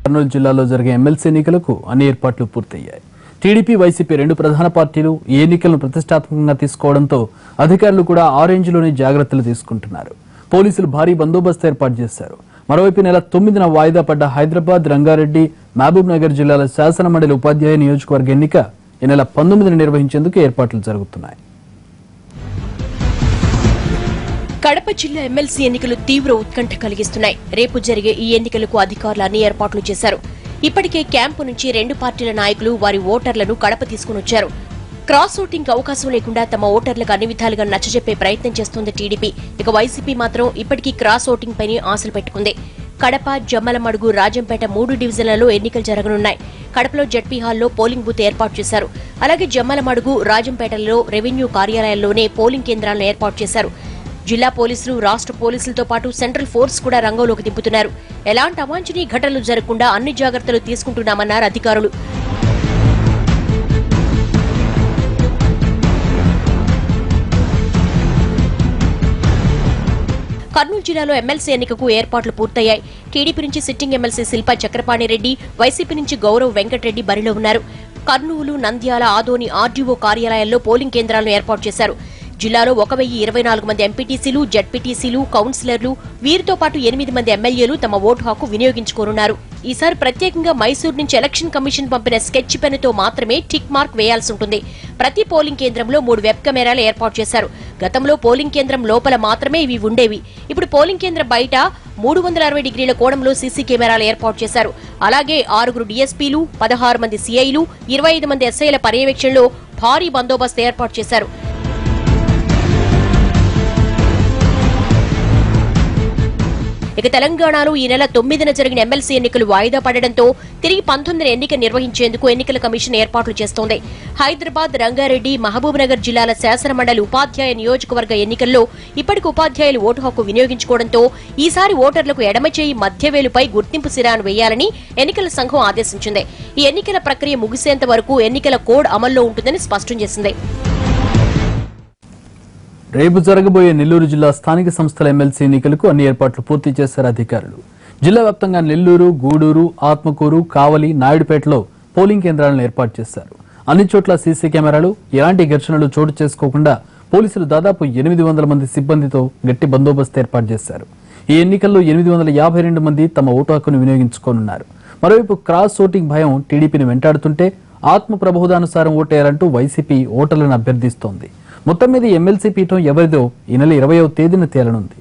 కర్నూలు జిల్లాలో జరిగే ఎమ్మెల్సీ ఎన్నికలకు అన్ని ఏర్పాట్లు పూర్తయ్యాయి టీడీపీ వైసీపీ రెండు ప్రధాన పార్టీలు ఈ ఎన్నికలను ప్రతిష్టాత్మకంగా తీసుకోవడంతో అధికారులు కూడా ఆ రేంజ్లోనే జాగ్రత్తలు తీసుకుంటున్నారు పోలీసులు భారీ బందోబస్తు ఏర్పాటు చేశారు మరోవైపు నెల తొమ్మిదిన వాయిదా పడ్డ హైదరాబాద్ రంగారెడ్డి మహబూబ్ నగర్ జిల్లాల శాసనమండలి ఉపాధ్యాయ నియోజకవర్గ ఎన్నిక ఈ నెల పంతొమ్మిదిన నిర్వహించేందుకు ఏర్పాట్లు జరుగుతున్నాయి కడప జిల్లా ఎమ్మెల్సీ ఎన్నికలు తీవ్ర ఉత్కంఠ కలిగిస్తున్నాయి రేపు జరిగే ఈ ఎన్నికలకు అధికారులు అన్ని ఏర్పాట్లు చేశారు ఇప్పటికే క్యాంపు నుంచి రెండు పార్టీల నాయకులు వారి ఓటర్లను కడప తీసుకుని వచ్చారు క్రాస్ ఓటింగ్ అవకాశం లేకుండా తమ ఓటర్లకు అన్ని విధాలుగా నచ్చజెప్పే ప్రయత్నం చేస్తోంది టీడీపీ ఇక వైసీపీ మాత్రం ఇప్పటికీ క్రాస్ ఓటింగ్ పైనే ఆశలు పెట్టుకుంది కడప జమ్మలమడుగు రాజంపేట మూడు డివిజన్లలో ఎన్నికలు జరగనున్నాయి కడపలో జడ్పీ హాల్లో పోలింగ్ బూత్ ఏర్పాటు చేశారు అలాగే జమ్మలమడుగు రాజంపేటలలో రెవెన్యూ కార్యాలయాల్లోనే పోలింగ్ కేంద్రాలను ఏర్పాటు చేశారు జిల్లా పోలీసులు రాష్ట్ర పోలీసులతో పాటు సెంట్రల్ ఫోర్స్ కూడా రంగంలోకి దింపుతున్నారు ఎలాంటి అవాంఛనీయ ఘటనలు జరగకుండా అన్ని జాగ్రత్తలు తీసుకుంటున్నామన్నారు అధికారులు కర్నూలు జిల్లాలో ఎమ్మెల్సీ ఎన్నికకు ఏర్పాట్లు పూర్తయ్యాయి టీడీపీ నుంచి sitting MLC Shilpa Chakrapani Reddy YCP నుంచి గౌరవ్ వెంకటరెడ్డి బరిలో ఉన్నారు కర్నూలు నంద్యాల ఆదోని ఆర్డీఓ కార్యాలయాల్లో పోలింగ్ కేంద్రాలను ఏర్పాటు చేశారు జిల్లాలో ఒక వెయ్యి ఇరవై నాలుగు మంది ఎంపీటీసీలు జడ్పీటీసీలు కౌన్సిలర్లు వీరితో పాటు ఎనిమిది మంది ఎమ్మెల్యేలు తమ ఓటు హక్కు వినియోగించుకోనున్నారు ఈసారి ప్రత్యేకంగా మైసూర్ నుంచి ఎలక్షన్ కమిషన్ పంపిన స్కెచ్ పెన్నుతో మాత్రమే టిక్ మార్క్ వేయాల్సి ఉంటుంది ప్రతి పోలింగ్ కేంద్రంలో మూడు వెబ్ కెమెరాలు ఏర్పాటు చేశారు గతంలో పోలింగ్ కేంద్రం లోపల మాత్రమే ఇవి ఉండేవి ఇప్పుడు పోలింగ్ కేంద్రం బయట మూడు వందల అరవై డిగ్రీల కోణంలో సీసీ కెమెరాలు ఏర్పాటు చేశారు అలాగే ఆరుగురు డీఎస్పీలు పదహారు మంది సీఐలు ఇరవై ఐదు మంది ఎస్ఐల పర్యవేక్షణలో భారీ బందోబస్తు ఏర్పాటు చేశారు ఇక తెలంగాణలో ఈ నెల తొమ్మిదిన జరిగిన ఎమ్మెల్సీ ఎన్నికలు వాయిదా పడడంతో తిరిగి పంతొమ్మిదిన ఎన్నిక నిర్వహించేందుకు ఎన్నికల కమిషన్ ఏర్పాట్లు చేస్తోంది హైదరాబాద్ రంగారెడ్డి మహబూబ్నగర్ జిల్లాల శాసనమండలి ఉపాధ్యాయ నియోజకవర్గ ఎన్నికల్లో ఇప్పటికి ఉపాధ్యాయులు ఓటు హక్కు వినియోగించుకోవడంతో ఈసారి ఓటర్లకు ఎడమ చేయి మధ్యవేలుపై గుర్తింపు సిరాను వేయాలని ఎన్నికల సంఘం ఆదేశించింది ఈ ఎన్నికల ప్రక్రియ ముగిసేంత వరకు ఎన్నికల కోడ్ అమల్లో ఉంటుందని స్పష్టం చేసింది రేపు జరగబోయే నెల్లూరు జిల్లా స్థానిక సంస్థల ఎమ్మెల్సీ ఎన్నికలకు అన్ని ఏర్పాట్లు పూర్తి చేశారు అధికారులు జిల్లా వ్యాప్తంగా నెల్లూరు గూడూరు ఆత్మకూరు కావలి నాయుడుపేటలో పోలింగ్ కేంద్రాలను ఏర్పాటు చేశారు అన్ని చోట్ల సీసీ కెమెరాలు ఎలాంటి ఘర్షణలు చోటు చేసుకోకుండా పోలీసులు దాదాపు ఎనిమిది వందల మంది సిబ్బందితో గట్టి బందోబస్తు ఏర్పాటు చేశారు ఈ ఎన్నికల్లో ఎనిమిది వందల యాభై రెండు మంది తమ ఓటు హక్కును వినియోగించుకోనున్నారు మరోవైపు క్రాస్ ఓటింగ్ భయం టీడీపీని వెంటాడుతుంటే ఆత్మ ప్రబోధానుసారం ఓటేయాలంటూ వైసీపీ ఓటర్లను అభ్యర్థిస్తోంది మొత్తం మీద ఎమ్మెల్సీ పీఠం ఎవరిదో ఈ నెల ఇరవయో తేదీన తేలనుంది